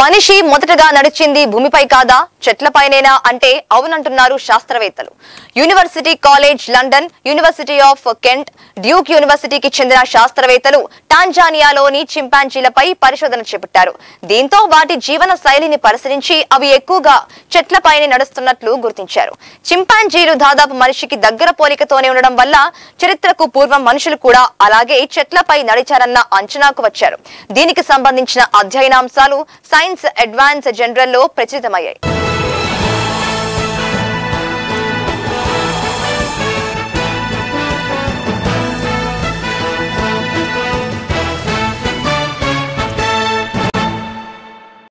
మనిషి మొదటగా నడిచింది భూమిపై కాదా చెట్లపైనేనా అంటే అవునంటున్నారు శాస్త్రవేత్తలు University College London University of Kent Duke యూనివర్సిటీకి చెందిన శాస్త్రవేత్తలు టాంజానియాలోని చింపాంజీలపై పరిశోధన చేపట్టారు దీంతో వాటి జీవన శైలిని పరిశీలించి అవి ఎక్కువగా చెట్లపైనే నడుస్తున్నట్లు గుర్తించారు చింపాంజీలు దాదాపు మనిషికి దగ్గర పోలికతోనే ఉండడం వల్ల చరిత్రకు పూర్వం మనుషులు కూడా అలాగే చెట్లపై నడిచారన్న అంచనాకు వచ్చారు దీనికి సంబంధించిన అధ్యయనాంశాలు సైన్స్ అడ్వాన్స్ జనరల్లో ప్రచురితమయ్యాయి